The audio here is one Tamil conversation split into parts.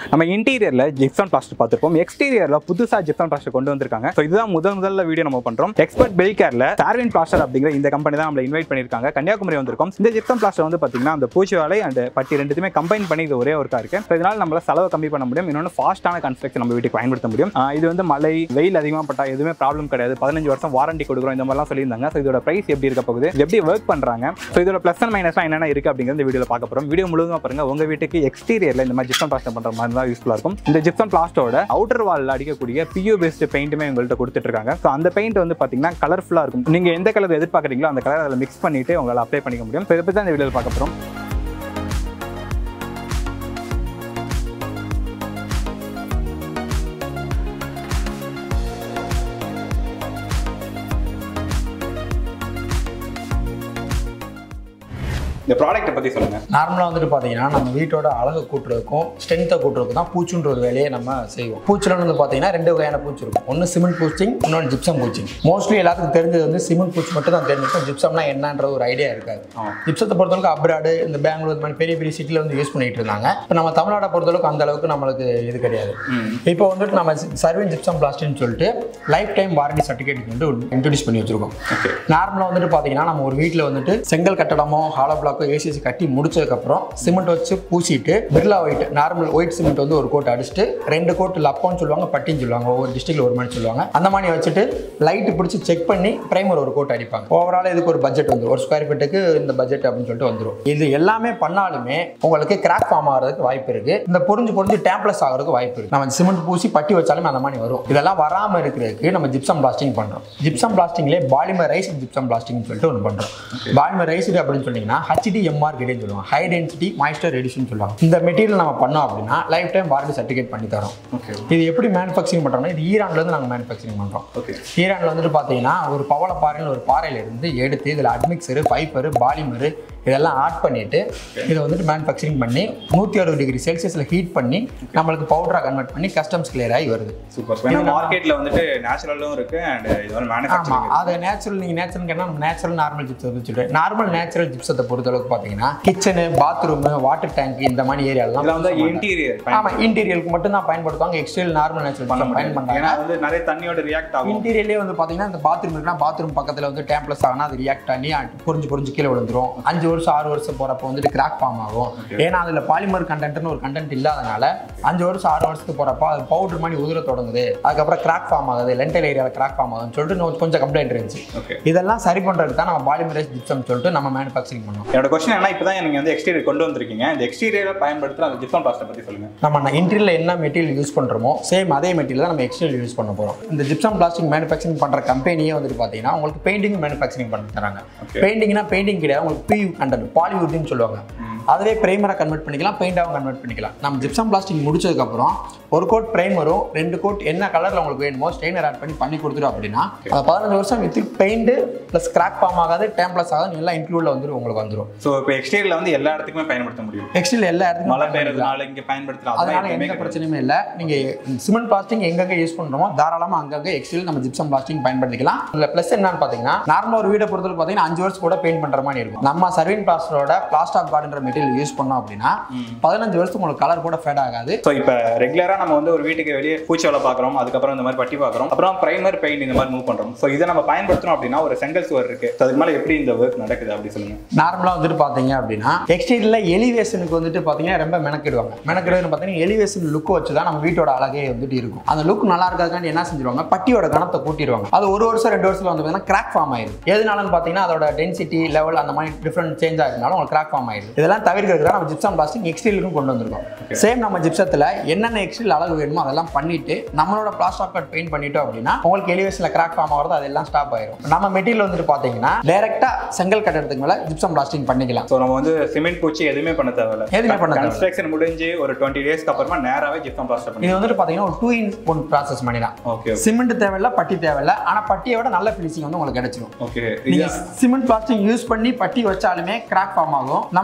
நம்ம இன்டீரியர்ல ஜிப்சன் பிளாஸ்டர் பார்த்திருப்போம் எக்ஸ்டீரியர்ல புதுசா ஜிப்சன் பிளாஸ்டர் கொண்டு வந்திருக்காங்க ஸோ இதுதான் முதல் முதல்ல வீடியோ நம்ம பண்றோம் எக்ஸ்பர்ட் பெல் கேர்ல சார்வின் பிளாஸ்டர் அப்படிங்கிற இந்த கம்பெனி தான் நம்மள இன்வைட் பண்ணிருக்காங்க கன்னியாகுமரி வந்திருக்கோம் இந்த ஜிப்சன் பிளாஸ்டர் வந்து பாத்தீங்கன்னா அந்த பூச்சி வேலை அண்ட் பட்டி ரெண்டுத்தையுமே கம்பைன் பண்ணி இது ஒரே ஒர்க்கா இருக்கு ஸோ இதனால நம்மள செலவு கம்மி பண்ண முடியும் இன்னொன்று ஃபாஸ்ட்டான கன்ஸ்ட்ரக்ஷன் நம்ம வீட்டுக்கு பயன்படுத்த முடியும் ஆஹ் இது வந்து மழை வெயில் அதிகமாக பட்டா எதுவுமே ப்ராப்ளம் கிடையாது பதினஞ்சு வருஷம் வாரண்டி கொடுக்குறோம் இந்த மாதிரிலாம் சொல்லியிருந்தாங்க ஸோ இதோட பிரைஸ் எப்படி இருக்க போகுது இது எப்படி ஒர்க் பண்றாங்க ஸோ இதோட ப்ளஸ் அண்ட் மைனஸ்லாம் என்னென்ன இருக்கு அப்படிங்கிறது இந்த வீடியோவில் பார்க்க போறோம் வீடியோ முழுவதும் பாருங்க உங்க வீட்டுக்கு எக்ஸ்டீரியர்ல இந்த மாதிரி ஜிப்சன் பிளாஸ்டர் பண்ற மாதிரி தான் யூஸ்ஃபுல்லாக இருக்கும் இந்த ஜிப்சன் பிளாஸ்டோட அவுட்டர் வால்ல அடிக்கக்கூடிய பியூ பேஸ்ட் பெயிண்ட்டுமே உங்கள்கிட்ட கொடுத்துட்டு இருக்காங்க ஸோ அந்த பெயிண்ட் வந்து பார்த்தீங்கன்னா கலர்ஃபுல்லாக இருக்கும் நீங்க எந்த கலர் எதிர்பார்க்குறீங்களோ அந்த கலர் அதில் மிக்ஸ் பண்ணிட்டு உங்களால் அப்ளை பண்ணிக்க முடியும் ஸோ இதை பற்றி தான் இந்த வீடியோவில் பார்க்க போறோம் இந்த ப்ராடக்ட்டை பற்றி சொல்லுங்க நார்மலாக வந்துட்டு பார்த்தீங்கன்னா நம்ம வீட்டோட அழகு கூட்டுறதுக்கும் ஸ்ட்ரென்த்தை கூட்டுறதுக்கும் தான் பூச்சுன்ற ஒரு வேலையை நம்ம செய்வோம் பூச்சில் வந்து பார்த்தீங்கன்னா ரெண்டு வகையான பூச்சி இருக்கும் ஒன்று சிமெண்ட் பூச்சிங் இன்னொன்று ஜிப்சம் பூச்சிங் மோஸ்ட்லி எல்லாத்துக்கும் தெரிஞ்சது வந்து சிமெண்ட் பூச்சி மட்டும் தான் தெரிஞ்சிருக்கும் ஜிப்சம்னா என்னன்ற ஒரு ஐடியா இருக்காது ஆ. ஜிப்சத்தை பொறுத்தளவுக்கு அப்ராடு இந்த பெங்களூர் இந்த மாதிரி பெரிய பெரிய சிட்டியில் வந்து யூஸ் பண்ணிட்டு இருந்தாங்க இப்போ நம்ம தமிழ்நாட்டை பொறுத்தளவுக்கு அந்த அளவுக்கு நம்மளுக்கு இது கிடையாது இப்போ வந்துட்டு நம்ம சர்வின் ஜிப்சம் பிளாஸ்டிக்னு சொல்லிட்டு லைஃப் டைம் வாரண்டி சர்டிஃபிகேட் வந்து இன்ட்ரடியூஸ் பண்ணி வச்சிருக்கோம் ஓகே நார்மலாக வந்துட்டு பார்த்தீங்கன்னா நம்ம ஒரு வீட்டில் வந்துட்டு செங்கல் கட்டடமோ ஹாலோ பிளாக்கோ ஏசிசி கட்டி முடிச்சதுக்கப்புறம் சிமெண்ட் வச்சு பூசிட்டு Birla white normal white cement வந்து ஒரு கோட் அடிச்சுட்டு ரெண்டு கோட் லப்போன்னு சொல்லுவாங்க பட்டின்னு சொல்லுவாங்க ஒவ்வொரு டிஸ்ட்ரிக்ட்ல ஒரு மாதிரி சொல்லுவாங்க அந்த மாதிரி வச்சுட்டு லைட் பிடிச்சி செக் பண்ணி பிரைமர் ஒரு கோட் அடிப்பாங்க ஓவரால் இதுக்கு ஒரு பட்ஜெட் வந்துடும் ஒரு ஸ்கொயர் ஃபீட்டுக்கு இந்த பட்ஜெட் அப்படின்னு சொல்லிட்டு வந்துடும் இது எல்லாமே பண்ணாலுமே உங்களுக்கு கிராக் ஃபார்ம் ஆகிறதுக்கு வாய்ப்பு இருக்கு இந்த புரிஞ்சு புரிஞ்சு டேம்ப்ளஸ் ஆகிறதுக்கு வாய்ப்பு இருக்கு நம்ம சிமெண்ட் பூசி பட்டி வச்சாலுமே அந்த மாதிரி வரும் இதெல்லாம் வராமல் இருக்கிறதுக்கு நம்ம ஜிப்சம் பிளாஸ்டிங் பண்றோம் ஜிப்சம் பிளாஸ்டிங்லேயே பாலிமர் ரைஸ் ஜிப்சம் பிளாஸ்டிங் சொல்லிட்டு ஒன்று பண்றோம் பாலிமர் ரைஸ் அப்படின்னு சொன்னீங்கன்னா ஹச்டிஎம்ஆர் கிட்டேன்னு சொல்லுவாங்க ஹை டென்சிட்டி மாய்ஸ்டர் ரெடியூஷன் சொல்லுவாங்க இந்த மெட்டீரியல் நம்ம பண்ணோம் அப்படின்னா லைஃப் டைம் வாரண்டி சர்டிஃபிகேட் பண்ணி தரோம் ஓகே இது எப்படி மேனுஃபேக்சரிங் பண்றோம்னா இது ஈரான்ல இருந்து நாங்கள் மேனுஃபேக்சரிங் பண்றோம் ஓகே ஈரான்ல வந்துட்டு பார்த்தீங்கன்னா ஒரு பவளப்பாறைன்னு ஒரு பாறையில இருந்து எடுத்து இதில் அட்மிக்சரு பைப்பரு பாலிமரு இதெல்லாம் ஆட் பண்ணிட்டு இதை வந்துட்டு மேனுஃபேக்சரிங் பண்ணி நூற்றி அறுபது டிகிரி செல்சியஸில் ஹீட் பண்ணி நம்மளுக்கு பவுடராக கன்வெர்ட் பண்ணி கஸ்டம்ஸ் கிளியர் ஆகி வருது சூப்பர் ஏன்னா மார்க்கெட்ல வந்துட்டு நேச்சுரலும் இருக்கு அண்ட் இது வந்து ஆமாம் மேனுஃபேக்சரிங் அது நேச்சுரல் நீங்கள் நேச்சுரல் கேட்டால் நம்ம நேச்சுரல் நார்மல் ஜிப்ஸ் வச்சுட்டு நார்மல் நேச்சுரல் ஜிப்ஸத்தை பொறுத்தளவுக்கு பார்த்தீங்கன்னா கிச்சனு பாத்ரூமு வாட்டர் டேங்க் இந்த மாதிரி ஏரியாலாம் இதெல்லாம் வந்து இன்டீரியர் ஆமாம் இன்டீரியருக்கு மட்டும் தான் பயன்படுத்துவாங்க எக்ஸ்டீரியல் நார்மல் நேச்சுரல் பண்ண பயன் முடியும் பண்ணுறாங்க ஏன்னா வந்து நிறைய தண்ணியோட ரியாக்ட் ஆகும் இன்டீரியர்லேயே வந்து பார்த்தீங்கன்னா இந்த பாத்ரூம் இருக்குன்னா பாத்ரூம் பக்கத்தில் வந்து டேம்ப்ளஸ் ஆகினா அது ரியாக்ட் பண்ணி அட் புரிஞ்சு புரிஞ்சு கீழே விழுந்துரும் அஞ்சு வருஷம் ஆறு வருஷம் போகிறப்ப வந்துட்டு கிராக் ஃபார்ம் ஆகும் ஏன்னா அதில் பாலிமர் கண்டென்ட்னு ஒரு கண்டென்ட் இல்லாதனால அஞ்சு வருஷம் ஆறு வருஷத்துக்கு போகிறப்ப அது பவுடர் மாதிரி உதிர தொடங்குது அதுக்கப்புறம் கிராக் ஃபார்ம் ஆகுது லென்டல் ஏரியாவில் கிராக் ஃபார்ம் ஆகுதுன்னு சொல்லிட்டு இன்னும் கொஞ்சம் கம்ப்ளைண்ட் இருந்துச்சு ஓகே இதெல்லாம் சரி பண்ணுறதுக்கு தான் நம்ம பாலிமரைஸ் ஜிப்சம் சொல்லிட்டு நம்ம மேனுஃபேக்சரிங் பண்ணோம் என்னோட கொஸ்டின் என்ன இப்போ தான் நீங்க வந்து எக்ஸ்டீரியர் கொண்டு வந்திருக்கீங்க இந்த எக்ஸ்டீரியரை பயன்படுத்துற அந்த ஜிப்சன் பிளாஸ்டர் பத்தி சொல்லுங்க நம்ம இன்டீரியரில் என்ன மெட்டீரியல் யூஸ் பண்ணுறோமோ சேம் அதே மெட்டீரியல் தான் நம்ம எக்ஸ்டீரியல் யூஸ் பண்ண போகிறோம் இந்த ஜிப்சம் பிளாஸ்டிக் மேனுஃபேக்சரிங் பண்ணுற கம்பெனியே வந்துட்டு பார்த்தீங்கன்னா உங்களுக்கு பெயிண்டிங் மேனுஃபேக்சரிங் பண்ணி தராங்க Okay. பெயிண்டிங்னா பெயிண்டிங் கிடையாது உங்களுக்கு பியூ கண்டென்ட் பாலிவுட்னு சொல்லுவாங்க அதுவே பிரைமராக கன்வெர்ட் பண்ணிக்கலாம் பெயிண்டாகவும் கன்வெர்ட் பண்ணிக்கலாம் நம்ம ஜிப்சம் பிளாஸ்டிக் முடிச்சதுக்கப்புறம் ஒரு கோட் பிரைமரும் ரெண்டு கோட் என்ன கலரில் உங்களுக்கு வேணுமோ ஸ்டெயினர் ஆட் பண்ணி பண்ணி கொடுத்துரும் அப்படின்னா அது பதினஞ்சு வருஷம் with paint plus crack form ஆகாது டேம்ப்ளஸ் ஆகாது எல்லாம் இன்க்ளூடில் வந்துடும் உங்களுக்கு வந்துடும் ஸோ இப்போ எக்ஸ்டீரியர்ல வந்து எல்லா இடத்துக்குமே பயன்படுத்த முடியும் எக்ஸ்டில் எல்லா இடத்துக்கும் மழை பெய்யறதுனால இங்க பயன்படுத்தலாம் அதனால அதெல்லாம் எந்த எதுவுமே பிரச்சனையுமே இல்லை நீங்கள் சிமெண்ட் பிளாஸ்டிக் எங்கெங்க யூஸ் பண்ணுறோமோ தாராளமாக அங்கங்கே எக்ஸ்டில் நம்ம ஜிப்சம் பிளாஸ்டிக் பயன்படுத்திக்கலாம் இல்லை ப்ளஸ் என்னன்னு பார்த்தீங்கன்னா நார்மலாக ஒரு வீடை பொறுத்தவரை பார்த்தீங்கன்னா அஞ்சு வருஷம் கூட பெயிண்ட் பண்ணுற மாதிரி இருக்கும் நம்ம சர்வின் பிளாஸ்டரோட பிளாஸ்ட் ஆஃப் கார்டுன்ற மெட்டீரியல் யூஸ் பண்ணோம் அப்படின்னா பதினஞ்சு வருஷத்துக்கு உங்களுக்கு கலர் கூட ஃபேட் ஆகாது ஸோ இப்போ ரெகுலராக நம்ம வந்து ஒரு வீட்டுக்கு வெளியே பூச்சி வேலை பார்க்குறோம் அதுக்கப்புறம் இந்த மாதிரி பட்டி பார்க்குறோம் அப்புறம் பிரைமர் பெயிண்ட் இந்த மாதிரி மூவ் பண்ணுறோம் ஸோ இதை நம்ம பயன்படுத்தணும் அப்படின்னா ஒரு செங்கல் சுவர் இருக்கு ஸோ அதுக்கு மேலே எப்படி இந்த ஒர்க் நடக்குது அப்படி சொல்லுங்க நார்மலாக வந்துட்டு பார்த்தீங்க அப்படின்னா எக்ஸ்டீரியரில் எலிவேஷனுக்கு வந்துட்டு பார்த்தீங்கன்னா ரொம்ப மெனக்கிடுவாங்க மெனக்கிடுவது பார்த்தீங்கன்னா எலிவேஷன் லுக் வச்சு தான் நம்ம வீட்டோட அழகே வந்துட்டு இருக்கும் அந்த லுக் நல்லா இருக்காதுக்காண்டி என்ன செஞ்சிருவாங்க பட்டியோட கணத்தை கூட்டிடுவாங்க அது ஒரு வருஷம் ரெண்டு வருஷத்துல வந்து பார்த்தீங்கன்னா கிராக் ஃபார்ம் ஆயிடும் எதனாலன்னு பார்த்தீங்கன்னா அதோட டென்சிட்டி லெவல் அந்த மாதிரி டிஃப்ரெண்ட் சேஞ்ச் ஆகிருந்தாலும் உங்களுக்கு கிராக் ஃபார்ம் ஆயிடும் இதெல்லாம் தவிர்க்கிறதுக்கு தான் நம்ம ஜிப்சம் பிளாஸ்டிக் எக்ஸ்டீரியலுக்கும் கொண்டு வந்திருக்கோம் சேம் நம்ம ஜிப்சத்தில் என்னென்ன எக்ஸ்டீரியல் அழகு வேணுமோ அதெல்லாம் பண்ணிட்டு நம்மளோட பிளாஸ்ட் ஆஃப் கட் பெயிண்ட் பண்ணிட்டோம் அப்படின்னா உங்களுக்கு எலிவேஷனில் கிராக் ஃபார்ம் ஆகிறது அதெல்லாம் ஸ்டாப் ஆயிடும் நம்ம மெட்டீரியல் வந்துட்டு பார்த்தீங்கன்னா டேரெக்டாக செங்கல் கட்டடத்துக்கு மேலே ஜிப்சம் பிளாஸ்டிங் பண்ணிக்கலாம் ஸோ நம்ம வந்து சிமெண்ட் பூச்சி எதுவுமே பண்ண தேவையில்ல எதுவுமே பண்ண தேவையில்ல. கன்ஸ்ட்ரக்ஷன் முடிஞ்சு ஒரு டுவெண்ட்டி டேஸ்க்கு அப்புறமா நேராகவே ஜிப்சம் பிளாஸ்டர் பண்ணி இது வந்துட்டு பார்த்தீங்கன்னா ஒரு டூ இன் ஒன் ப்ராசஸ் பண்ணி தான் ஓகே சிமெண்ட் தேவையில்ல பட்டி தேவையில்ல ஆனால் பட்டியை விட நல்ல ஃபினிஷிங் வந்து உங்களுக்கு கிடைச்சிடும் ஓகே நீங்க சிமெண்ட் பிளாஸ்டிக் யூஸ் பண்ணி பட்டி வச்சாலுமே கிராக் ஃபார்ம் ஆகும் நம்ம இது பண்ணோம்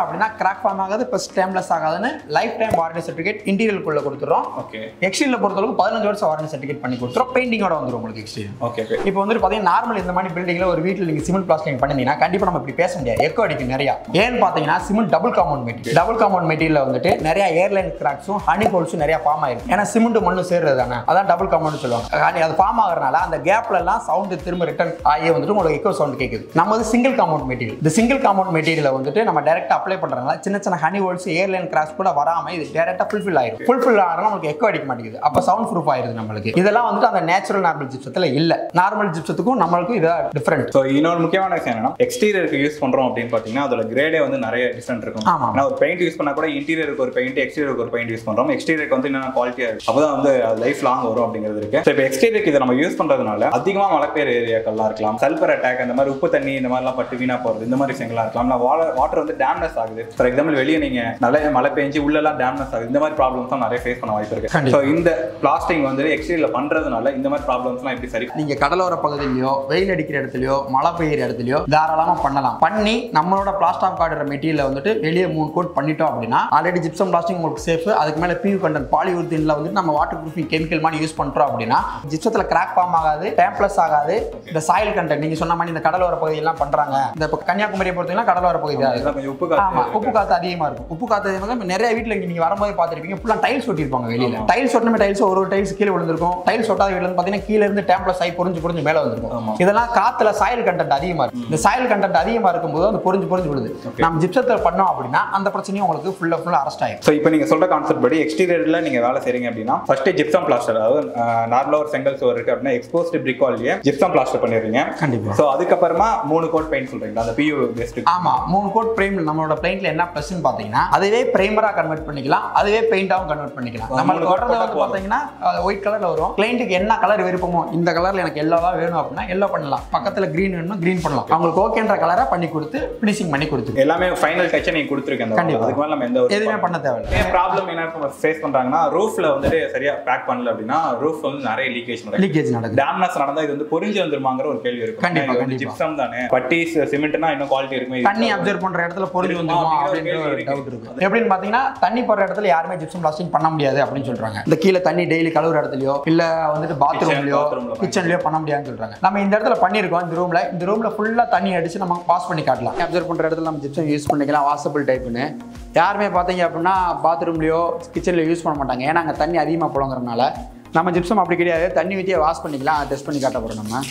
அப்படின்னா கிராக் ஃபார்ம் ஆகாது ப்ளஸ் டைம்லெஸ் ஆகாதுன்னு லைஃப் டைம் வாரண்டி சர்டிஃபிகேட் இன்டீரியருக்குள்ள கொடுத்துறோம் ஓகே எக்ஸ்டீரியல் பொறுத்தளவுக்கு பதினஞ்சு வருஷம் வாரண்டி சர்டிஃபிகேட் பண்ணி கொடுத்துரும் பெயிண்டிங்கோட வந்துடும் உங்களுக்கு எக்ஸ்டீரியர் ஓகே ஓகே இப்போ வந்துட்டு பார்த்தீங்கன்னா நார்மல் இந்த மாதிரி பில்டிங்ல ஒரு வீட்டில் நீங்கள் சிமெண்ட் பிளாஸ்டிங் பண்ணிருந்தீங்கன்னா கண்டிப்பாக நம்ம இப்படி பேச முடியாது எக்கோ அடிக்கும் நிறையா ஏன்னு பார்த்தீங்கன்னா cement double compound material double compound material வந்துட்டு நிறைய ஏர்லைன் கிராக்ஸும் ஹனி ஹோல்ஸும் நிறைய ஃபார்ம் ஆயிருக்கு ஏன்னா சிமெண்ட் மண்ணு சேர்றது தானே அதான் டபுள் காம்பவுண்ட் சொல்லுவாங்க honey- அது ஃபார்ம் ஆகிறனால அந்த கேப்ல எல்லாம் சவுண்ட் திரும்ப ரிட்டர்ன் ஆகி வந்துட்டு உங்களுக்கு எக்கோ சவுண்ட் கேட்குது நம்ம வந்து சிங்கிள் காம்பவுண்ட் மெட்டீரியல் இந்த சிங்கிள் காம்பவுண்ட் மெட்டீரியல் வந்துட்டு நம்ம டேரக்ட் அப்ளை பண்றதுனால சின்ன சின்ன ஹனி ஹோல்ஸ் ஏர்லைன் கிராஸ் கூட வராம இது டேரக்டா ஃபுல்ஃபில் ஆயிரும் ஃபுல்ஃபில் ஆகிறனால நமக்கு எக்கோ அடிக்க மாட்டேங்குது அப்போ சவுண்ட் ப்ரூஃப் ஆயிருது நம்மளுக்கு இதெல்லாம் வந்துட்டு அந்த நேச்சுரல் நார்மல் ஜிப்சத்தில் இல்ல நார்மல் ஜிப்சத்துக்கும் நம்மளுக்கும் இதான் டிஃப்ரெண்ட் ஸோ இன்னொரு முக்கியமான விஷயம் என்னன்னா எக்ஸ்டீரியருக்கு யூஸ் பண்றோம் அப்படின்னு பார்த்தீங்கன்னா அதோட கிரேடே வந்து நிறைய டிஃப்ரெண்ட் இருக்கும் ஆமா. ஏன்னா ஒரு பெயிண்ட் யூஸ் பண்ணா கூட இன்டீரியருக்கு ஒரு பெயிண்ட் எக்ஸ்டீரியருக்கு ஒரு பெயிண்ட் யூஸ் பண்றோம் எக்ஸ்டீரியருக்கு வந்து என்னென்ன குவாலிட்டியா இருக்கு அப்பதான் வந்து லைஃப் லாங் வரும் அப்படிங்கிறது இருக்கு ஸோ இப்போ எக்ஸ்டீரியருக்கு இதை நம்ம யூஸ் பண்றதுனால அதிகமா மழை பெய்யுற ஏரியாக்கள்லாம் இருக்கலாம் சல்பர் அட்டாக் அந்த மாதிரி உப்பு தண்ணி இந்த மாதிரிலாம் பட்டு வீணா போறது இந்த மாதிரி விஷயங்கள்லாம் இருக்கலாம் வாட்டர் வந்து டேம்னஸ் ஆகுது ஃபார் எக்ஸாம்பிள் வெளியே நீங்க நல்ல மழை பெஞ்சு உள்ளெல்லாம் டேம்னஸ் ஆகுது இந்த மாதிரி ப்ராப்ளம்ஸ் தான் நிறைய ஃபேஸ் பண்ண வாய்ப்பு இருக்கு கண்டிப்பா. ஸோ இந்த பிளாஸ்டிக் வந்து எக்ஸ்டீரியர்ல பண்றதுனால இந்த மாதிரி ப்ராப்ளம்ஸ்லாம் எப்படி சரி நீங்க கடலோர பகுதியிலயோ வெயில் அடிக்கிற இடத்துலயோ மழை பெய்யுற இடத்துலயோ தாராளமா பண்ணலாம் பண்ணி நம்மளோட பிளாஸ்ட் ஆஃப் கார்டுற மெட்டீரியல் வந்துட்டு வெளியே மூணு கோட் பண்ணிட்டோம் அப்படின்னா ஆல்ரெடி ஜிப்சம் பிளாஸ்டிங் உங்களுக்கு சேஃப் அதுக்கு மேல பியூ கண்டென்ட் பாலியூர்தின்ல வந்துட்டு நம்ம வாட்டர் ப்ரூஃபிங் கெமிக்கல் மாதிரி யூஸ் பண்றோம் அப்படின்னா ஜிப்சத்துல கிராக் ஃபார்ம் ஆகாது டேம்ப்ளஸ் ஆகாது இந்த சாயில் கண்டென்ட் நீங்க சொன்ன மாதிரி இந்த கடலோர பகுதியெல்லாம் பண்றாங்க இந்த இப்போ கன்னியாகுமரியை பொறுத்தவரைக்கும் கடலோர பகுதி தான் இதெல்லாம் கொஞ்சம் உப்பு ஆமா காத்து உப்பு காத்து அதிகமா இருக்கும் உப்பு காத்து அதிகமாக இருக்கும். நிறைய வீட்ல இங்க நீங்க வரும்போது பார்த்திருப்பீங்க ஃபுல்லா டைல்ஸ் ஒட்டிருப்பாங்க வெளியில டைல்ஸ் ஒட்டின டைல்ஸ் ஒரு ஒரு டைல்ஸ் கீழே விழுந்திருக்கும் டைல்ஸ் ஒட்டாத வீட்ல இருந்து பாத்தீங்கன்னா கீழ இருந்து டேம்ப்ளஸ் ஆகி பொறிஞ்சு பொறிஞ்சு மேல ஆமா. வந்திருக்கும் இதெல்லாம் காத்துல சாயில் கண்டென்ட் அதிகமா இருக்கும் இந்த சாயில் கண்டென்ட் அதிகமா இருக்கும்போது அது பொறிஞ்சு பொறிஞ்சு விழுது நம்ம ஜிப்சத்தை பண்ணோம் அப்படின்னா அந்த பிரச்சனையும் உங்களுக்கு ஃபுல்லா ஃபுல்லா அரெஸ்ட் ஆயிடும் ஸோ இப்போ நீங்கள் சொல்ற கான்செப்ட் படி எக்ஸ்டீரியரில் நீங்கள் வேலை செய்றீங்க அப்படின்னா ஃபர்ஸ்ட் ஜிப்சம் பிளாஸ்டர் அதாவது நார்மலாக ஒரு செங்கல் சுவர் இருக்கு அப்படின்னா எக்ஸ்போஸ்டு பிரிக் வால்லையே ஜிப்சம் பிளாஸ்டர் பண்ணிடுறீங்க கண்டிப்பா. ஸோ அதுக்கப்புறமா மூணு கோட் பெயிண்ட் சொல்றீங்களா அந்த பியூ பெஸ்ட் ஆமா மூணு கோட் பிரேம் நம்மளோட பெயிண்ட்ல என்ன ப்ளஸ்ன்னு பாத்தீங்கன்னா அதுவே பிரைமரா கன்வெர்ட் பண்ணிக்கலாம் அதுவே பெயிண்டாவும் கன்வெர்ட் பண்ணிக்கலாம் ஒரு நம்மளுக்கு மூணு வர்றது coat வந்து போதும். பாத்தீங்கன்னா ஒயிட் கலர்ல வரும் கிளைண்ட்டுக்கு என்ன கலர் விருப்பமோ இந்த கலர்ல எனக்கு எல்லோ தான் வேணும் அப்படின்னா எல்லோ பண்ணலாம் பக்கத்துல கிரீன் வேணும்னா கிரீன் பண்ணலாம் அவங்களுக்கு ஓகேன்ற கலரை பண்ணி கொடுத்து ஃபினிஷிங் பண்ணி கொடுத்து எல்லாமே ஃபைனல் டச்சை நீங்கள் கொடுத்துருக்கேன் அந்த கண்டிப்பா. அதுக்கு மேலே நம்ம எந்த ஒரு எதுவுமே பண்ண தேவையில்லை ப்ராப்ளம் என்ன ஃபேஸ் பண்றாங்கன்னா ரூஃப்ல வந்துட்டு சரியா பேக் பண்ணல அப்படின்னா ரூஃப் வந்து நிறைய லீக்கேஜ் நடக்கும் லீக்கேஜ் நடக்குது டேம்னஸ் நடந்தா இது வந்து பொறிஞ்சு வந்துருமாங்கிற ஒரு கேள்வி இருக்கும் கண்டிப்பா, ஏன்னா இது வந்து கண்டிப்பா. ஜிப்சம் தானே பட்டி சிமெண்ட்னா இன்னும் குவாலிட்டி இருக்குமே தண்ணி அப்சர்வ் பண்ற இடத்துல பொருள் இருக்குமா வந்துருமா அப்படிங்கிற அப்படின்ற ஒரு ஒரு கேள்வி டவுட் இருக்கு. இருக்கு எப்படின்னு பாத்தீங்கன்னா தண்ணி போடுற இடத்துல யாருமே ஜிப்சம் பிளாஸ்டிங் பண்ண முடியாது அப்படின்னு சொல்றாங்க இந்த கீழே தண்ணி டெய்லி கழுவுற இடத்துலயோ இல்ல வந்துட்டு பாத்ரூம்லயோ bathroom ல கிச்சன்லயோ பண்ண முடியாதுன்னு சொல்றாங்க நம்ம இந்த இடத்துல பண்ணிருக்கோம் இந்த ரூம்ல இந்த ரூம்ல ஃபுல்லா தண்ணி அடிச்சு நம்ம பாஸ் பண்ணி காட்டலாம் அப்சர்வ் பண்ற இடத்துல நம்ம ஜிப்சம் யூஸ் பண்ணிக்கலாம் வாசபிள் டைப்னு யாருமே பார்த்தீங்க அப்படின்னா பாத்ரூம்லயோ கிச்சன்லயோ யூஸ் பண்ண மாட்டாங்க ஏன்னா அங்கே தண்ணி அதிகமாக புழங்குறதுனால நம்ம ஜிப்சம் அப்படி கிடையாது தண்ணி ஊற்றியே வாஷ் பண்ணிக்கலாம் டெஸ்ட் பண்ணி காட்ட போகிறோம் நம்ம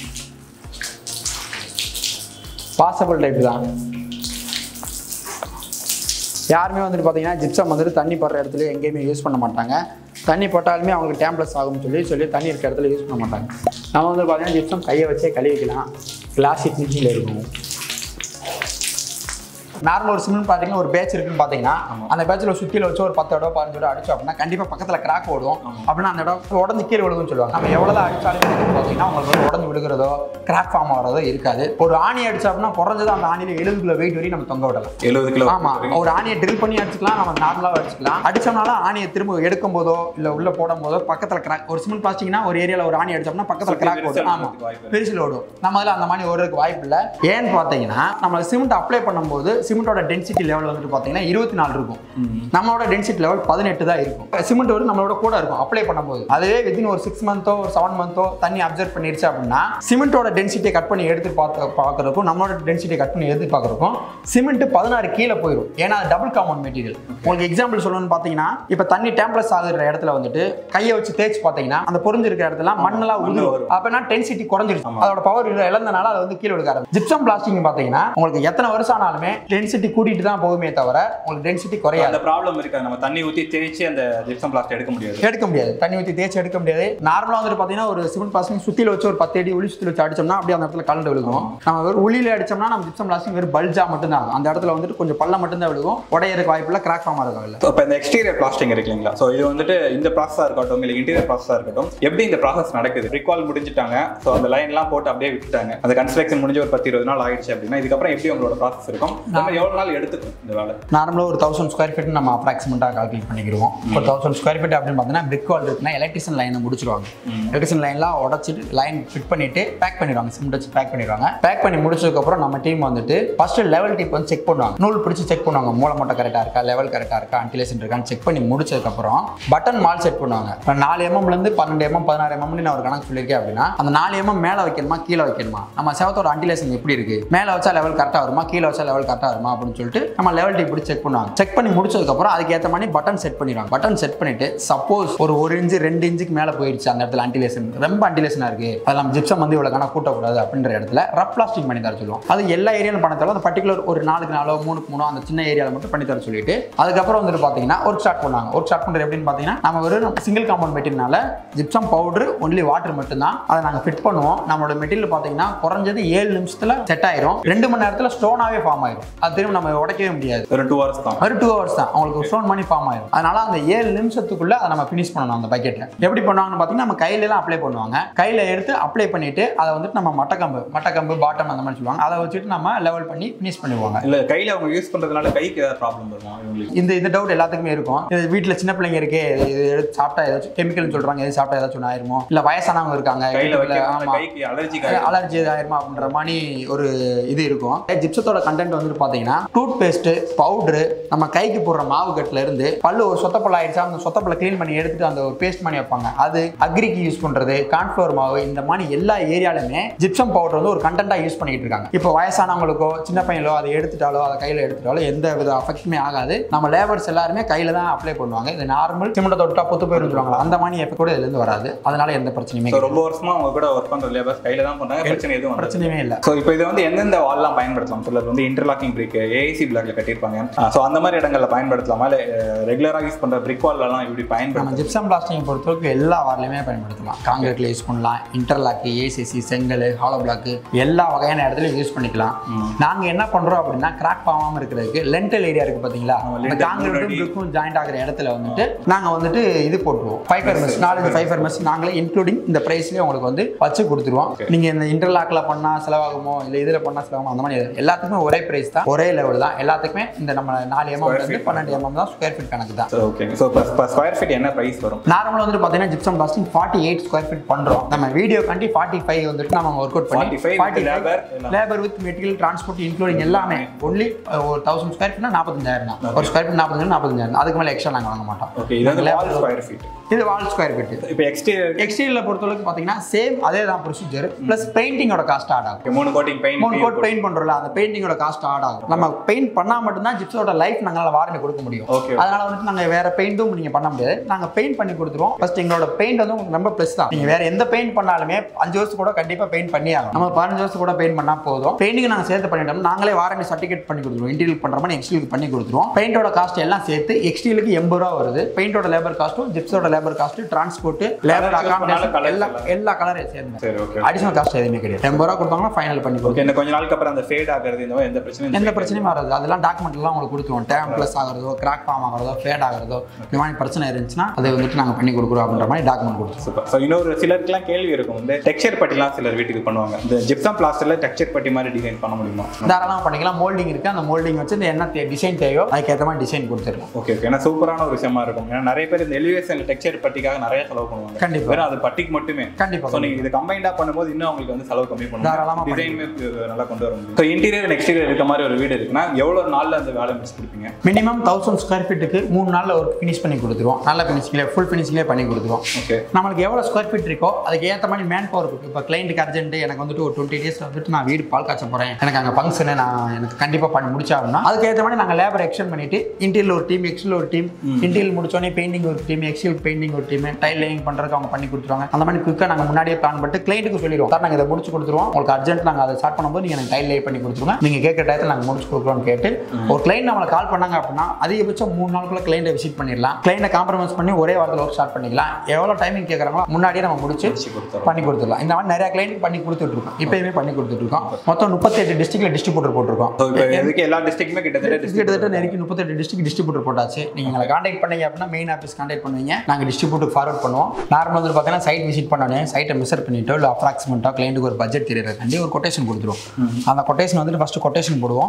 வாசபிள் டைப் தான் யாருமே வந்துட்டு பார்த்தீங்கன்னா ஜிப்சம் வந்துட்டு தண்ணி படுற இடத்துல எங்கேயுமே யூஸ் பண்ண மாட்டாங்க தண்ணி போட்டாலுமே அவங்களுக்கு டேம்ப்ளஸ் ஆகும்னு சொல்லி சொல்லி தண்ணி இருக்க இடத்துல யூஸ் பண்ண மாட்டாங்க நம்ம வந்து பார்த்தீங்கன்னா ஜிப்சம் கையை வச்சே கழுவிக்கலாம் கிளாஸ் ஃபினிஷிங்கில் இருக்கும் நார்மல் ஒரு சிமெண்ட் பார்த்தீங்கன்னா ஒரு பேட்ச் இருக்குன்னு பார்த்தீங்கன்னா அந்த பேட்சில் சுற்றில வச்சு ஒரு பத்து இடம் பதினஞ்சு இடம் அடிச்சோம் அப்படின்னா கண்டிப்பாக பக்கத்தில் கிராக் ஓடும் அப்படின்னா அந்த இடம் உடஞ்சி கீழே விழுகும்னு சொல்லுவாங்க நம்ம எவ்வளோ அடிச்சாலும் பார்த்தீங்கன்னா உங்களுக்கு வந்து உடஞ்சி விழுகிறதோ கிராக் ஃபார்ம் ஆகிறதோ இருக்காது ஒரு ஆணி அடிச்சோம் அப்படின்னா குறைஞ்சது அந்த ஆணியில் எழுபது கிலோ வெயிட் வரையும் நம்ம தொங்க விடலாம் எழுபது கிலோ ஆமா ஒரு ஆணியை ட்ரில் பண்ணி அடிச்சுக்கலாம் நம்ம நார்மலாக அடிச்சுக்கலாம் அடிச்சோம்னால ஆணியை திரும்ப எடுக்கும் போதோ இல்ல உள்ள போடும் போதோ பக்கத்துல கிராக் ஒரு சிமெண்ட் பிளாஸ்டிக்னா ஒரு ஏரியால ஒரு ஆணி அடிச்சோம்னா பக்கத்துல சுத்தி கிராக் விரிசல் ஓடும் ஆமா வரதுக்கு வாய்ப்பு இருக்கு. பெருசில் ஓடும் நம்ம அதில் அந்த மாதிரி ஓடுறதுக்கு வாய்ப்பு இல்லை ஏன்னு பார்த்தீங்கன்னா நம்ம சிமெண்ட் அப்ளை பண்ணும்போது சிமெண்டோட டென்சிட்டி லெவல் வந்துட்டு பார்த்தீங்கன்னா இருபத்தி நாலு இருக்கும் நம்மளோட டென்சிட்டி லெவல் பதினெட்டு தான் இருக்கும் சிமெண்ட் வந்து நம்மளோட கூட இருக்கும் அப்ளை பண்ணும்போது அதுவே வித்தின் ஒரு சிக்ஸ் மந்த்தோ ஒரு செவன் மந்த்தோ தண்ணி அப்சர்வ் பண்ணிருச்சு அப்படின்னா சிமெண்டோட டென்சிட்டியை கட் பண்ணி எடுத்து பார்த்து பார்க்கறதுக்கும் நம்மளோட டென்சிட்டியை கட் பண்ணி எடுத்து பார்க்கறதுக்கும் சிமெண்ட் பதினாறு கீழே போயிடும் ஏன்னா அது டபுள் காம்பவுண்ட் மெட்டீரியல் உங்களுக்கு எக்ஸாம்பிள் சொல்லணும்னு பார்த்தீங்கன்னா இப்போ தண்ணி டேம்ப்ளஸ் ஆகுற இடத்துல வந்துட்டு கையை வச்சு தேய்ச்சி பார்த்தீங்கன்னா அந்த பொறிஞ்சிருக்கிற இடத்துல மண்ணெல்லாம் மண்ணு உதிரும் வரும். அப்பனா டென்சிட்டி குறைஞ்சிருச்சு அதோட பவர் இழந்தனால அது வந்து கீழே விழுக ஆரம்பிச்சு ஜிப்சம் பிளாஸ்டிக் பார்த்தீங்கன்னா உங்களுக்கு எத்தனை வருஷம் ஆனாலுமே டென்சிட்டி கூட்டிட்டு தான் போகுமே தவிர உங்களுக்கு டென்சிட்டி குறையாது அந்த ப்ராப்ளம் இருக்காது நம்ம தண்ணி ஊத்தி தேய்ச்சி அந்த ஜிப்சம் பிளாஸ்ட் எடுக்க முடியாது எடுக்க முடியாது தண்ணி ஊற்றி தேய்ச்சி எடுக்க முடியாது நார்மலாக வந்துட்டு பார்த்தீங்கன்னா ஒரு சிமெண்ட் பிளாஸ்டிக் சுத்தில வச்சு ஒரு பத்து அடி உளி சுத்தில வச்சு அடிச்சோம்னா அப்படியே அந்த இடத்துல கலந்து விழுகும் நம்ம வெறும் உளியில அடிச்சோம்னா நம்ம ஜிப்சம் பிளாஸ்டிக் வெறும் பல்ஜா மட்டும்தான் ஆகும். அந்த இடத்துல வந்துட்டு கொஞ்சம் பல்ல மட்டும்தான் விழுகும் உடையறதுக்கு வாய்ப்பு இல்லை கிராக் ஃபார்ம் ஆகிறதுக்கு இல்லை இப்போ இந்த எக்ஸ்டீரியர் பிளாஸ்டிங் இருக்கு இல்லைங்களா ஸோ இது வந்துட்டு இந்த ப்ராசஸாக இருக்கட்டும் இல்லை இன்டீரியர் ப்ராசஸாக இருக்கட்டும் எப்படி இந்த ப்ராசஸ் நடக்குது ரிகால் முடிஞ்சிட்டாங்க ஸோ அந்த லைன்லாம் போட்டு அப்படியே விட்டுட்டாங்க அந்த கன்ஸ்ட்ரக்ஷன் முடிஞ்ச ஒரு பத்து இருபது நாள் ஆயிடுச்சு அப்படின்னா இதுக்கப்புறம் எப்படி உங்களோட ப்ராசஸ் இருக்கும் மாதிரி எவ்வளவு நாள் எடுத்துக்கும் இந்த வேலை நார்மலாக ஒரு தௌசண்ட் ஸ்கொயர் ஃபீட் நம்ம அப்ராக்சிமேட்டாக கால்குலேட் பண்ணிக்கிடுவோம் ஒரு தௌசண்ட் ஸ்கொயர் ஃபீட் அப்படின்னு பார்த்தீங்கன்னா பிரிக் வால் இருக்குன்னா எலக்ட்ரிஷன் லைனை முடிச்சிருவாங்க எலக்ட்ரிஷன் லைன்லாம் உடச்சிட்டு லைன் ஃபிட் பண்ணிட்டு பேக் பண்ணிடுவாங்க சிமெண்ட் வச்சு பேக் பண்ணிடுவாங்க பேக் பண்ணி முடிச்சதுக்கப்புறம் நம்ம டீம் வந்துட்டு ஃபர்ஸ்ட் லெவல் டிப் வந்து செக் பண்ணுவாங்க நூல் பிடிச்சி செக் பண்ணுவாங்க மூளை மட்டும் கரெக்டாக இருக்கா லெவல் கரெக்டாக இருக்கா அன்டிலேஷன் இருக்கான்னு செக் பண்ணி முடிச்சதுக்கப்புறம் பட்டன் மால் செட் பண்ணுவாங்க இப்போ நாலு எம்எம்லேருந்து பன்னெண்டு எம்எம் பதினாறு எம்எம்னு நான் ஒரு கணக்கு சொல்லியிருக்கேன் அப்படின்னா அந்த நாலு எம்எம் மேலே வைக்கணுமா கீழே வைக்கணுமா நம்ம செவத்தோட அன்டிலேஷன் எப்படி இருக்கு மேலே வச்சா லெவல் கரெக்டாக வருமா கீழே வச்சா லெவல் கரெக்டாக வருமா அப்படின்னு சொல்லிட்டு நம்ம லெவல் டிப் செக் பண்ணுவாங்க செக் பண்ணி முடிச்சதுக்கப்புறம் அதுக்கு ஏற்ற மாதிரி பட்டன் செட் பண்ணிடுவாங்க பட்டன் செட் பண்ணிட்டு சப்போஸ் ஒரு ஒரு இன்ச்சு ரெண்டு இன்ச்சுக்கு மேலே போயிடுச்சு அந்த இடத்துல அன்டிலேஷன் ரொம்ப அன்டிலேஷனாக இருக்கு அது நம்ம ஜிப்சம் வந்து இவ்வளோ கணக்கு கூட்டக்கூடாது அப்படின்ற இடத்துல ரப் பிளாஸ்டிக் பண்ணி தர சொல்லுவோம் அது எல்லா ஏரியாலும் பண்ண தேவை அந்த பர்டிகுலர் ஒரு நாலுக்கு நாலோ மூணுக்கு மூணோ அந்த சின்ன ஏரியாவில் மட்டும் பண்ணி தர சொல்லிட்டு அதுக்கப்புறம் வந்துட்டு பார்த்தீங்கன்னா ஒர்க் ஸ்டார்ட் பண்ணாங்க ஒர்க் ஸ்டார்ட் பண்ணுறது எப்படின்னு பார்த்தீங்கன்னா நம்ம ஒரு சிங்கிள் காம்பவுண்ட் மெட்டீரியல்னால ஜிப்சம் பவுடர் ஒன்லி வாட்டர் மட்டும்தான் அதை நாங்கள் ஃபிட் பண்ணுவோம் நம்மளோட மெட்டீரியல் பார்த்தீங்கன்னா குறைஞ்சது ஏழு நிமிஷத்தில் செட் ஆயிரும் ரெண்டு மணி நேரத்தில் ஸ்டோனாகவே ஃபார்ம் ஆயிரும் அது திரும்ப நம்ம உடைக்கவே முடியாது ஒரு டூ ஹவர்ஸ் தான் ஒரு டூ ஹவர்ஸ் தான் அவங்களுக்கு ஸ்டோன் பண்ணி ஃபார்ம் ஆயிரும் அதனால அந்த ஏழு நிமிஷத்துக்குள்ள அதை நம்ம ஃபினிஷ் பண்ணணும் அந்த பக்கெட்டில் எப்படி பண்ணுவாங்கன்னு பார்த்தீங்கன்னா நம்ம கையில எல்லாம் அப்ளை பண்ணுவாங்க கையில எடுத்து அப்ளை பண்ணிட்டு அதை வந்துட்டு நம்ம மட்டக்கம்பு மட்டக்கம்பு பாட்டம் அந்த மாதிரி சொல்லுவாங்க அதை வச்சுட்டு நம்ம லெவல் பண்ணி ஃபினிஷ் பண்ணுவாங்க இல்ல கையில அவங்க யூஸ் பண்றதுனால கைக்கு ஏதாவது ப்ராப்ளம் வருமா இவங்களுக்கு இந்த இந்த டவுட் எல்லாத்துக்குமே இருக்கும் இது வீட்டில் சின்ன பிள்ளைங்க இருக்கே இது எடுத்து சாப்பிட்டா ஏதாச்சும் கெமிக்கல்னு சொல்றாங்க எது சாப்பிட்டா ஏதாச்சும் ஒன்று ஆயிருமோ இல்லை வயசானவங்க இருக்காங்க கையில வீட்டுக்குள்ள, வைக்கிறதுனால ஆமா. கைக்கு அலர்ஜி அலர்ஜி ஆயிருமா அப்படின்ற மாதிரி ஒரு இது இருக்கும் ஜிப்சத்தோட கண்டென்ட் வந்துட்டு பார்த்தீங்கன்னா டூத் பேஸ்ட் பவுடரு நம்ம கைக்கு போடுற மாவு கட்டுல இருந்து பல்லு ஒரு சொத்தப்பல் ஆயிடுச்சா அந்த சொத்தப்பல்லை க்ளீன் பண்ணி எடுத்துட்டு அந்த ஒரு பேஸ்ட் பண்ணி வைப்பாங்க அது அக்ரிக்கு யூஸ் பண்றது கான்ஃப்ளவர் மாவு இந்த மாதிரி எல்லா ஏரியாலுமே ஜிப்சம் பவுடர் வந்து ஒரு கண்டென்ட்டா யூஸ் பண்ணிட்டு இருக்காங்க இப்போ வயசானவங்களுக்கோ சின்ன பையனோ அதை எடுத்துட்டாலோ அதை கையில எடுத்துட்டாலோ எந்த வித அஃபெக்ட்டுமே ஆகாது நம்ம லேபர்ஸ் எல்லாருமே கையில தான் அப்ளை பண்ணுவாங்க இது நார்மல் சிமெண்ட் தொட்டா புத்து போயிருந்து சொல்லுவாங்க அந்த மாதிரி எஃபெக்ட் கூட இதுல இருந்து வராது அதனால எந்த பிரச்சனையுமே ஸோ ரொம்ப வருஷமா அவங்க கூட ஒர்க் பண்ற லேபர்ஸ் கையில தான் பண்றாங்க பிரச்சனை எதுவும் வராது பிரச்சனையுமே இல்லை ஸோ இப்போ இதை வந்து எந்தெந்த வால்லாம் பயன்படுத்தலாம் சிலர் வந்து இன்டர்லாக்கிங் பிரிக் ஏஐசி பிளாக்ல கட்டியிருப்பாங்க ஸோ அந்த மாதிரி இடங்கள்ல பயன்படுத்தலாமா இல்லை ரெகுலராக யூஸ் பண்ற பிரிக் வால்லாம் இப்படி நம்ம பயன்படுத்தலாம் ஜிப்சம் பிளாஸ்டிங் பொறுத்தவரைக்கும் எல்லா வார்லையுமே பயன்படுத்தலாம் காங்கிரீட்ல யூஸ் பண்ணலாம் இன்டர்லாக்கு ஏசிசி செங்கல் ஹாலோ பிளாக்கு எல்லா வகையான இடத்துலையும் யூஸ் பண்ணிக்கலாம் நாங்க என்ன பண்றோம் அப்படின்னா கிராக் பாவாம இருக்கிறதுக்கு லென்டல் ஏரியா இருக்கு பாத்தீங்களா ஆமா, இந்த lintel காங்கிரீட்டும் முன்னாடி. பிரிக்கும் ஜாயிண்ட் ஆகிற இடத்துல வந்துட்டு நாங்க வந்துட்டு இது போட்டுருவோம் ஃபைபர் மெஸ் நாலு ஃபைபர் மெஸ் நாங்களே இன்க்ளூடிங் இந்த பிரைஸ்லயே உங்களுக்கு வந்து வச்சு கொடுத்துருவோம் Okay. நீங்க இந்த இன்டர்லாக்ல பண்ணா செலவாகுமோ இல்ல இதுல பண்ணா செலவாகுமோ அந்த மாதிரி எதுவும். எல்லாத்துக்குமே ஒரே பிரைஸ் தான் ஒரே லெவல் தான் எல்லாத்துக்குமே இந்த நம்ம நாலு எம்எம் Square இருந்து feet. பன்னெண்டு எம்எம் தான் ஸ்கொயர் ஃபீட் கணக்கு தான் ஓகே ஸோ இப்போ ஸ்கொயர் ஃபீட் என்ன ப்ரைஸ் வரும் நார்மலாக வந்துட்டு பார்த்தீங்கன்னா gypsum plastering forty eight square feet பண்ணுறோம் நம்ம வீடியோ கண்டி ஃபார்ட்டி ஃபைவ் வந்துட்டு நம்ம ஒர்க் அவுட் பண்ணி 45 with labor எல்லாம். Labour with material transport including எல்லாமே ஒன்லி ஒரு தௌசண்ட் ஸ்கொயர் ஃபீட்னா நாற்பத்தஞ்சாயிரம் தான் ஒரு ஸ்கொயர் ஃபீட் நாற்பத்தஞ்சு நாற்பத்தஞ்சாயிரம் அதுக்கு மேலே எக்ஸ்ட்ரா நாங்கள் வாங்க மாட்டோம் ஓகே இது வந்து நாங்க வால் labor- ஸ்கொயர் ஃபீட் இது வால் ஸ்கொயர் ஃபீட் இப்போ எக்ஸ்டீரியர் எக்ஸ்டீரியரில் பொறுத்தளவுக்கு பார்த்தீங்கன்னா சேம் அதே தான் ப்ரொசீஜர் ப்ளஸ் பெயிண்டிங்கோட காஸ்ட் ஆட் ஆகும் மூணு கோட்டிங் பெயிண்ட் மூணு கோட் பெயிண்ட் பண்றோம்ல அந்த பெயிண்டிங்கோட காஸ்ட் ஆட் ஆகும் நம்ம பெயிண்ட் பண்ணா மட்டும்தான் ஜிப்ஸோட லைஃப் நாங்களால வாரண்டி கொடுக்க முடியும் Okay. அதனால வந்துட்டு நாங்க வேற பெயிண்ட்டும் நீங்க பண்ண முடியாது நாங்க பெயிண்ட் பண்ணி கொடுத்துருவோம் ஃபர்ஸ்ட் எங்களோட பெயிண்ட் வந்து உங்களுக்கு ரொம்ப ப்ளஸ் தான் நீங்க வேற எந்த பெயிண்ட் பண்ணாலுமே அஞ்சு வருஷத்துக்கு கூட கண்டிப்பா பெயிண்ட் பண்ணி ஆகும் நம்ம பதினஞ்சு வருஷத்துக்கு கூட பெயிண்ட் பண்ணா போதும் பெயிண்டிங் நாங்க சேர்த்து பண்ணிட்டோம் நாங்களே வாரண்டி சர்டிஃபிகேட் பண்ணி கொடுத்துருவோம் இன்டீரியல் பண்ற மாதிரி எக்ஸ்டீரியல் பண்ணி கொடுத்துருவோம் பெயிண்டோட காஸ்ட் எல்லாம் சேர்த்து எக்ஸ்டீரியலுக்கு எண்பது ரூபா வருது பெயிண்டோட லேபர் காஸ்ட்டும் ஜிப்ஸோட labour cost transport labour choose பண்ணாலும் அகாமடேஷன் colours எல்லா எல்லாம். எல்லா கலரையும் சேர்ந்து சரி ஓகே அடிஷனல் காஸ்ட் எதுவுமே கிடையாது எண்பது ரூபா கொடுத்தாங்கன்னா ஃபைனல் பண்ணி கொடுத்துருவோம் ஓகே இந்த கொஞ்ச நாளுக்கு அப்புறம் அந்த ஃபேட் ஆகிறது இந்த மாதிரி எந்த பிரச்சனையும் எந்த பிரச்சனையும் வராது அதெல்லாம் டாக்குமெண்ட்லாம் உங்களுக்கு கொடுத்துருவோம் டேம் ப்ளஸ் ஆகிறதோ கிராக் ஃபார்ம் ஆகிறதோ ஃபேட் ஆகிறதோ இந்த மாதிரி பிரச்சனை இருந்துச்சுன்னா அதை வந்துட்டு நாங்கள் பண்ணி கொடுக்குறோம் அப்படின்ற மாதிரி டாக்குமெண்ட் கொடுத்துருவோம் சூப்பர் ஸோ இன்னொரு சிலருக்குலாம் கேள்வி இருக்கும் வந்து டெக்ஸ்சர் பட்டிலாம் சிலர் வீட்டுக்கு பண்ணுவாங்க இந்த ஜிப்சம் பிளாஸ்டர்ல டெக்ஸ்சர் பட்டி மாதிரி டிசைன் பண்ண முடியுமா தாராளமாக பண்ணிக்கலாம் மோல்டிங் இருக்குது அந்த மோல்டிங் வச்சு இந்த என்ன டிசைன் தேவையோ அதுக்கேற்ற மாதிரி டிசைன் கொடுத்துருலாம் ஓகே ஓகே ஏன்னா சூப்பரான ஒரு விஷயமா இருக்கும் ஏன்னா நிறைய பேர் இந்த எலிவேஷன் டெக்ஸ்சர் பட்டிக்காக நிறைய செலவு பண்ணுவாங்க கண்டிப்பா. வெறும் அது பட்டிக்கு மட்டுமே கண்டிப்பா. ஸோ நீங்க இது கம்பைண்டா பண்ணும்போது இன்னும் உங்களுக்கு வந்து செலவு கம்மி தாராளமா பண்ணுவாங்க டிசைனுமே நல்லா கொண்டு வர முடியும் ஸோ இன்டீரியர் எக்ஸ்டீரியர் இருக்க மாதிரி ஒரு வீடு இருக்குன்னா எவ்வளவு நாள்ல அந்த வேலை முடிச்சு கொடுப்பீங்க மினிமம் தௌசண்ட் ஸ்கொயர் ஃபீட்டுக்கு மூணு நாளில் ஒரு ஃபினிஷ் பண்ணி கொடுத்துருவோம் நல்ல ஃபினிஷிங்லேயே ஃபுல் ஃபினிஷிங்லேயே பண்ணி கொடுத்துருவோம் ஓகே நம்மளுக்கு எவ்வளோ ஸ்கொயர் ஃபீட் இருக்கோ அதுக்கு ஏற்ற மாதிரி மேன் பவர் இருக்குது இப்போ கிளைண்ட்டுக்கு அர்ஜென்ட் எனக்கு வந்துட்டு ஒரு டுவெண்ட்டி டேஸ் வந்துட்டு நான் வீடு பால் காய்ச்ச போகிறேன் எனக்கு அங்கே ஃபங்க்ஷனு நான் எனக்கு கண்டிப்பாக பண்ணி முடிச்சாகணும்னா அதுக்கு ஏற்ற மாதிரி நாங்கள் லேபர் எக்ஸ்டெண்ட் பண்ணிட்டு இன்டீரியல் ஒரு டீம் எக்ஸில் ஒரு டீம் இன்டீரியல் முடிச்சோடனே பெயிண்டிங் ஒரு டீம் எக்ஸில் பெயிண்டிங் ஒரு டீம் டைல் லேயிங் பண்ணுறதுக்கு அவங்க பண்ணி கொடுத்துருவாங்க அந்த மாதிரி குயிக்காக நாங்கள் முன்னாடியே பிளான் பண்ணிட்டு கிளைண்ட்டுக்கு சொல்லிடுவோம் சார் நாங்கள் இதை முடிச்சு கொடுத்துருவோம் உங்களுக்கு அர்ஜென்ட் நாங்கள் அதை ஸ்டார்ட் பண்ணும்போது நீங்கள் எனக்கு டைல் லே பண்ணி கொடுத்துருங்க நீங்கள் கேட்குற டயத்தில் நாங்கள் முடிச்சு கொடுக்குறோம்னு கேட்டு ஒரு கிளைண்ட் நம்மளை கால் பண்ணாங்க அப்படின்னா அதிகபட்சம் மூணு நாளுக்குள்ள கிளைண்ட்டை விசிட் பண்ணிடலாம் கிளைண்ட்டை காம்ப்ரமைஸ் பண்ணி ஒரே வாரத்தில் ஒர்க் ஸ்டார்ட் பண்ணிக்கலாம் எவ்வளோ டைமிங் கேட்குறாங்களோ முன்னாடியே நம்ம முடிச்சு முடிச்சு கொடுத்துறோம் பண்ணி கொடுத்துடலாம் இந்த மாதிரி நிறைய கிளைண்ட் பண்ணி கொடுத்துட்டு இருக்கோம் இப்பயுமே பண்ணி கொடுத்துட்டு இருக்கோம் மொத்தம் முப்பத்தெட்டு டிஸ்ட்ரிக்ட்ல டிஸ்ட்ரிபியூட்டர் போட்டிருக்கோம் ஸோ இப்போ எதுக்கு எல்லா டிஸ்ட்ரிக்ட்டுமே கிட்டத்தட்ட கிட்டத்தட்ட district நெருக்கி முப்பத்தெட்டு டிஸ்ட்ரிக்ட் டிஸ்ட்ரிபியூட்டர் போட்டாச்சு நீங்க எங்களை காண்டாக்ட் பண்ணீங்க அப்படின்னா மெயின் ஆஃபீஸ் காண்டாக்ட் பண்ணுவீங்க நாங்க டிஸ்ட்ரிபியூட்டர் ஃபார்வர்ட் பண்ணுவோம் நார்மல் வந்து பார்த்தீங்கன்னா சைட் விசிட் பண்ணோன்னே சைட்டை மெஷர் பண்ணிட்டோ இல்லை அப்ராக்சிமெண்ட்டாக கிளைண்ட்டுக்கு ஒரு பட்ஜெட் தெரியறதுக்காண்டி ஒரு கொட்டேஷன் கொடுத்துருவோம் அந்த கொட்டேஷன் வந்துட்டு ஃபர்ஸ்ட் கொட்டேஷன் போடுவோம்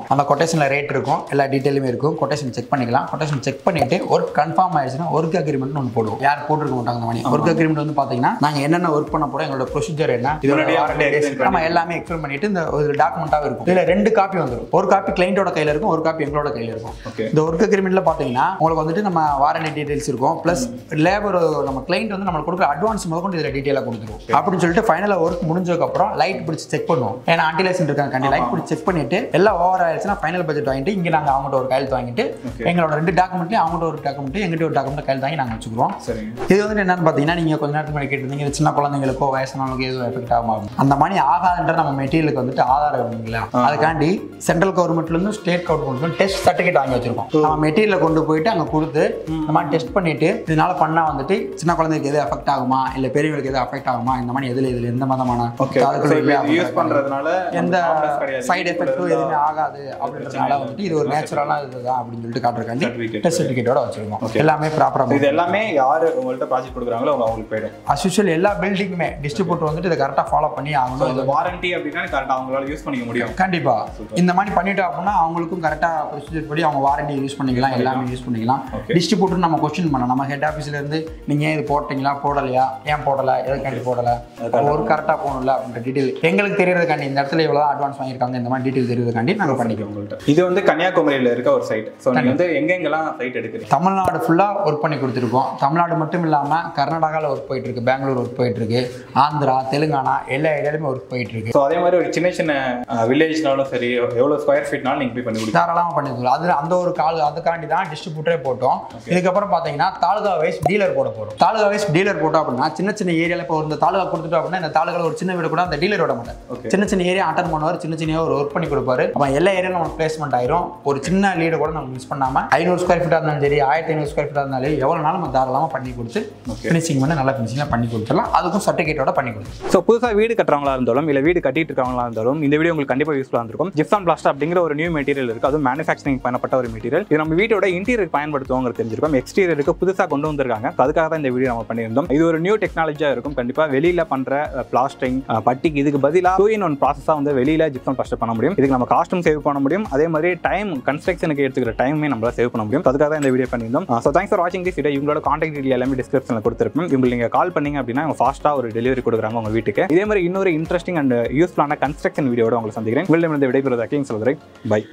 அந்த கொட்டேஷனில் ரேட் இருக்கும் எல்லா டீட்டெயிலுமே இருக்கும் கொட்டேஷன் செக் பண்ணிக்கலாம் கொட்டேஷன் செக் பண்ணிட்டு ஒர்க் கன்ஃபார்ம் ஆயிடுச்சுன்னா ஒர்க் அக்ரிமெண்ட் ஒன்று போடுவோம் யார் போட்டிருக்க மாட்டாங்க அந்த மணி ஒர்க் அக்ரிமெண்ட் வந்து பார்த்தீங்கன்னா நாங்கள் என்னென்ன ஒர்க் பண்ண போகிறோம் எங்களோட ப்ரொசீஜர் என்ன இதோட முன்னாடியே warranty explain days, நம்ம எல்லாமே எக்ஸ்பிளைன் பண்ணிட்டு இந்த ஒரு டாக்குமெண்ட்டாக இருக்கும் இதில் ரெண்டு காப்பி வந்துடும் ஒரு காப்பி கிளைண்டோட கையில் இருக்கும் ஒரு காப்பி எங்களோட கையில் இருக்கும் ஓகே இந்த ஒர்க் அக்ரிமெண்ட்ல பார்த்தீங்கன்னா உங்களுக்கு வந்துட்டு நம்ம வாரண்டி டீடைல்ஸ் இருக்கும் ப்ளஸ் லேபர் நம்ம கிளைண்ட் வந்து நம்மளுக்கு கொடுக்குற அட்வான்ஸ் முதற்கொண்டு இதில் டீட்டெயிலாக கொடுத்துருவோம் அப்படின்னு சொல்லிட்டு ஃபைனலாக ஒர்க் முடிஞ்சதுக்கப்புறம் லைட் பிடிச்சி செக் பண்ணுவோம் ஏன்னா ஆன்டிலேஷன் இருக்காங்க கண்டி லைட் பிடிச்சி செக் பண்ணிட்டு எல்லாம் ஓவர் ஆயிடுச்சுன்னா ஃபைனல் பட்ஜெட் வாங்கிட்டு இங்கே நாங்கள் அவங்கள்ட்ட ஒரு கையெழுத்து வாங்கிட்டு எங்களோட ரெண்டு டாக்குமெண்ட்லையும் அவங்கள்ட்ட ஒரு டாக்குமெண்ட் எங்கிட்ட ஒரு டாக்குமெண்ட் கையெழுத்து வாங்கி நாங்கள் வச்சுக்கிறோம் சரிங்க இது வந்து என்னன்னு பார்த்தீங்கன்னா நீங்கள் கொஞ்ச நேரத்துக்கு முன்னாடி கேட்டிருந்தீங்க இது சின்ன குழந்தைங்களுக்கோ வயசானவங்களுக்கோ எதுவும் எஃபெக்ட் ஆகும் அந்த மணி ஆகாதுன்ற நம்ம மெட்டீரியலுக்கு வந்துட்டு ஆதாரம் வேணுங்களா அதுக்காண்டி சென்ட்ரல் கவர்மெண்ட்லேருந்து ஸ்டேட் கவர்மெண்ட்லேருந்து டெஸ்ட் சர்டிஃபிகேட் வாங்கி வச்சிருக்கோம் நம்ம மெட்டீரியலை கொண்டு போயிட்டு அங்கே கொடுத்து இந்த மாதிரி டெஸ்ட் பண்ணிட்டு இதனால பண்ணா வந்துட்டு சின்ன குழந்தைக்கு எது அஃபெக்ட் ஆகுமா இல்லை பெரியவங்களுக்கு எது அஃபெக்ட் ஆகுமா இந்த மாதிரி எதுல இதில் எந்த விதமான ஓகே தாக்குதல் இல்லையா யூஸ் பண்றதுனால எந்த harmless கிடையாது. சைடு எஃபெக்ட்டும் எதுவுமே ஆகாது அப்படின்றதுனால வந்துட்டு இது ஒரு நேச்சுரலான இதுதான் அப்படின்னு சொல்லிட்டு காட்டுறதுக்காண்டி Certificate. டெஸ்ட் சர்டிஃபிகேட்டோட வச்சிருக்கோம் எல்லாமே ப்ராப்பராக இது எல்லாமே யாரு உங்கள்ட்ட ப்ராஜெக்ட் கொடுக்குறாங்களோ அவங்க அவங்களுக்கு போயிடும் அஸ்யூஷுவல் எல்லா பில்டிங்குமே டிஸ்ட்ரிபியூட்டர் வந்துட்டு இதை கரெக்டாக ஃபாலோ பண்ணி ஆகணும் இந்த வாரண்டி அப்படின்னா கரெக்டாக அவங்களால யூஸ் பண்ணிக்க முடியும் கண்டிப்பா இந்த மாதிரி பண்ணிட்டோம் அப்படின்னா அவங்களுக்கும் கரெக்டாக ப்ரொசீஜர் படி அவங்க வாரண்டி யூஸ் பண்ணிக்கலாம் எல்லாமே யூஸ் பண்ணிக்கலாம் Okay. டிஸ்ட்ரிபியூட்டர் நம்ம கொஸ்டின் பண்ணலாம் நம்ம ஹெட் ஆஃபீஸ்ல இருந்து நீங்க இது போட்டீங்களா போடலையா ஏன் போடல எதுக்காண்டி போடல ஒரு கரெக்டாக போகணும்ல அப்படின்ற டீட்டெயில் எங்களுக்கு தெரியறதுக்காண்டி இந்த இடத்துல இவ்வளோ அட்வான்ஸ் வாங்கியிருக்காங்க இந்த மாதிரி டீட்டெயில் தெரியறதுக்காண்டி நாங்கள் பண்ணிக்கிறோம் உங்கள்ட்ட இது வந்து கன்னியாகுமரியில இருக்க ஒரு சைட் ஸோ நீங்க வந்து எங்கெங்கெல்லாம் சைட் எடுக்கிறீங்க தமிழ்நாடு ஃபுல்லாக ஒர்க் பண்ணி கொடுத்துருக்கோம் தமிழ்நாடு மட்டும் இல்லாமல் கர்நாடகாவில் ஒர்க் போயிட்டு இருக்கு பெங்களூர் ஒர்க் போயிட்டு இருக்கு ஆந்திரா தெலுங்கானா எல்லா ஏரியாலுமே ஒர்க் போயிட்டு இருக்கு ஸோ அதே மாதிரி ஒரு சின்ன சின்ன வில்லேஜ்னாலும் சரி எவ்வளோ ஸ்கொயர் ஃபீட்னாலும் நீங்கள் போய் பண்ணி கொடுக்கலாம் தாராளமாக பண்ணி கொடுக்கலாம் அது அந்த ஒரு கால் அதுக்காண்டி தான் டிஸ்ட்ரிபியூட்டரே போட்டோம் இதுக்கப்புறம் பார்த்தீங்கன்னா தாலுகா வைஸ் டீலர் போட போகிறோம் தாலுகா வைஸ் டீலர் போட்டோம் அப்படின்னா சின்ன சின்ன ஏரியாவில் இப்போ இந்த தாலுகா கொடுத்துட்டோம் அப்படின்னா இந்த தாலுகாவில் ஒரு சின்ன வீடு கூட அந்த டீலர் விட மாட்டார் Okay. சின்ன சின்ன ஏரியா அட்டன் பண்ணுவார் சின்ன சின்ன ஒரு ஒர்க் பண்ணி கொடுப்பாரு அப்போ எல்லா ஏரியாவும் நமக்கு பிளேஸ்மெண்ட் ஆயிரும் ஒரு சின்ன லீடு கூட நம்ம மிஸ் பண்ணாமல் ஐநூறு ஸ்கொயர் ஃபீட்டாக இருந்தாலும் சரி ஆயிரத்தி ஐநூறு ஸ்கொயர் ஃபீட்டாக இருந்தாலும் எவ்வளோ நாளும் நம்ம தாராளமாக பண்ணி கொடுத்து Okay. ஃபினிஷிங் பண்ணி நல்லா ஃபினிஷிங்காக பண்ணி கொடுத்துடலாம் அதுக்கும் சர்டிஃபிகேட்டோட பண்ணி கொடுத்துருலாம் ஸோ புதுசாக வீடு கட்டுறவங்களா இருந்தாலும் இல்லை வீடு கட்டிட்டு இருக்கவங்களா இருந்தாலும் இந்த வீடியோ உங்களுக்கு கண்டிப்பாக யூஸ்ஃபுல்லாக இருக்கும் ஜிப்சான் பிளாஸ்ட் அப்படிங்கிற ஒரு நியூ மெட்டீரியல் இருக்குது அதுவும் மேனுஃபேக்சரிங் பண்ணப்பட்ட ஒரு மெட்டீரியல் இது நம்ம வீட்டோட இன்டீரியர் பயன்படுத்துவோங்கிறது தெரிஞ்சிருக்கும் எக்ஸ்டீரியருக்கு புதுசாக கொண்டு வந்திருக்காங்க So அதுக்காக தான் இந்த வீடியோ நம்ம பண்ணியிருந்தோம் இது ஒரு நியூ டெக்னாலஜியாக இருக்கும் கண்டிப்பாக வெளியில் பண்ணுற பிளாஸ்டிங் பட்டிக்கு இதுக்கு பதிலாக டூ இன் ஒன் ப்ராசஸாக வந்து வெளியில் ஜிப்சான் பிளாஸ்ட் பண்ண முடியும் இதுக்கு நம்ம காஸ்ட்டும் சேவ் பண்ண முடியும் அதே மாதிரி டைம் கன்ஸ்ட்ரக்ஷனுக்கு எடுத்துக்கிற டைமே நம்மளால சேவ் பண்ண முடியும் So அதுக்காக தான் இந்த வீடியோ பண்ணியிருந்தோம் ஸோ தேங்க்ஸ் ஃபார் வாட்சிங் திஸ் வீடியோ இவங்களோட கான்டாக்ட் டீட்டெயில் எல்லாமே டிஸ்கிரிப்ஷனில் கொடுத்துருப்போம் உங்களுக்கு நீங்கள் கால் பண்ணீங்க அப்படின்னா அவங்க ஃபாஸ்ட்டாக ஒரு டெலிவரி கொடுக்குறாங்க உங்கள் வீட்டுக்கு இதே மாதிரி இன்னொரு இன்ட்ரெஸ்டிங் அண்ட் யூஸ்ஃபுல்லான கன்ஸ்ட்ரக்ஷன் வீடியோட உங்களை சந்திக்கிறேன் உங்களிடம் இந்த விடைபெறுவது அக்கிங் சொல்கிறேன் பை